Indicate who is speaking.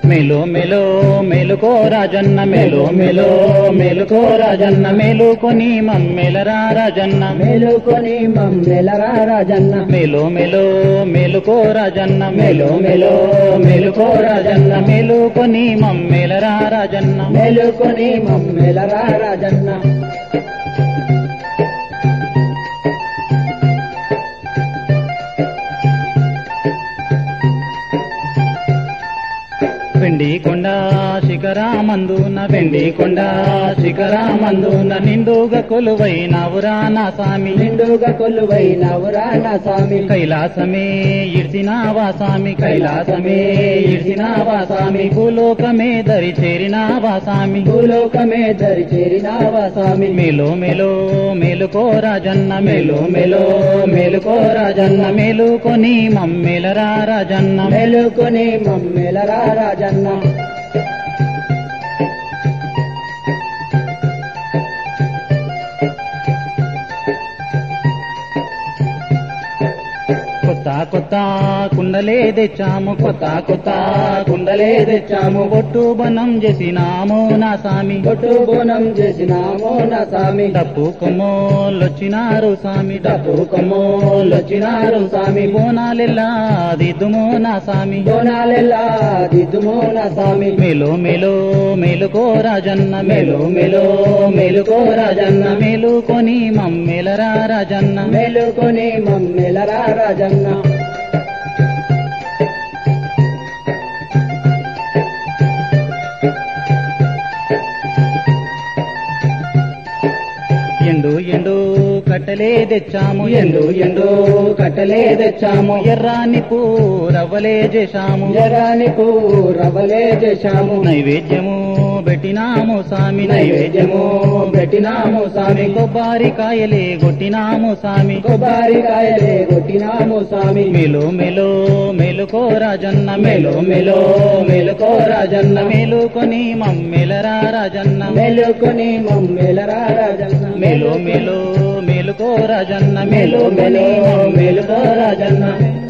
Speaker 1: మేలు మెలో మేలుకో రాజన్న మేలు మెలో మేలుకో రాజన్న మేలుకొని మమ్మెలరా రాజన్న
Speaker 2: మేలుకొని మమ్మెలరా రాజన్న
Speaker 1: మేలు మెలో మేలుకో రాజన్న మేలు మెలో మేలుకో రాజన్న మేలుకొని మమ్మెలరా రాజన్న
Speaker 2: మేలుకొని మమ్మెలరా రాజన్న
Speaker 1: వెండి కొండ శిఖరామందున వెండి కొండ శిఖరామందున నిండుగా కొలువైనవురా నా స్వామి
Speaker 2: నిండుగా కొలువైనవురా నా స్వామి
Speaker 1: కైలాసమే ఇడ్చినావా స్వామి కైలాసమే ఇడ్చినావా స్వామి భూలోకమే దరి చేరినావా స్వామి
Speaker 2: భూలోకమే దరి చేరినావా స్వామి
Speaker 1: మేలో మేలో మేలుకో రాజన్న మేలో మేలో మేలుకో రాజన్న మేలుకొని మమ్మేలరా రాజన్న
Speaker 2: మేలుకొని మమ్మెలరా రాజన్న
Speaker 1: కొత్త కొత్త కుండలే తెచ్చాము కొత్త కొత్త కుండలే తెచ్చాము బొట్టు బనం చేసినాము నా స్వామి
Speaker 2: కొట్టు బోనం చేసినామో నా స్వామి
Speaker 1: డప్పు కొమ్మోళ్ళొచ్చినారు స్వామి డప్పు
Speaker 2: డప్పు
Speaker 1: కొమ్మోళ్ళొచ్చినారు స్వామి బోనాలెల్లా దిద్దుమో నా స్వామి
Speaker 2: బోనాలెల్లా దిద్దుమో నా స్వామి
Speaker 1: మేలో మేలో మేలుకో రాజన్న మేలో మేలో మేలుకో రాజన్న మేలుకొని మమ్మేలరా రాజన్న
Speaker 2: మేలుకొని మమ్మెలరా రాజన్న
Speaker 1: ఎండు ఎండు కట్టలే తెచ్చాము ఎండు ఎండు కట్టలే తెచ్చాము ఎర్రాని పూరవ్వలే చేశాము
Speaker 2: జరాని రవలే చేశాము
Speaker 1: నైవేద్యము పెట్టినాము స్వామి నైవేద్యము పెట్టినాము స్వామి కొబ్బరికాయలే కొట్టినాము స్వామి
Speaker 2: కొబ్బరికాయలే కొట్టినాము స్వామి
Speaker 1: మేలో మేలో మేలుకో రాజన్న మేలో మేలో మేలుకో రాజన్న మేలుకొని మమ్మెలరా రాజన్న
Speaker 2: మేలుకొని మమ్మెలరా రాజన్న
Speaker 1: మేలో మేలో మేలుకో రాజన్న మేలో మేలో మేలుకో రాజన్న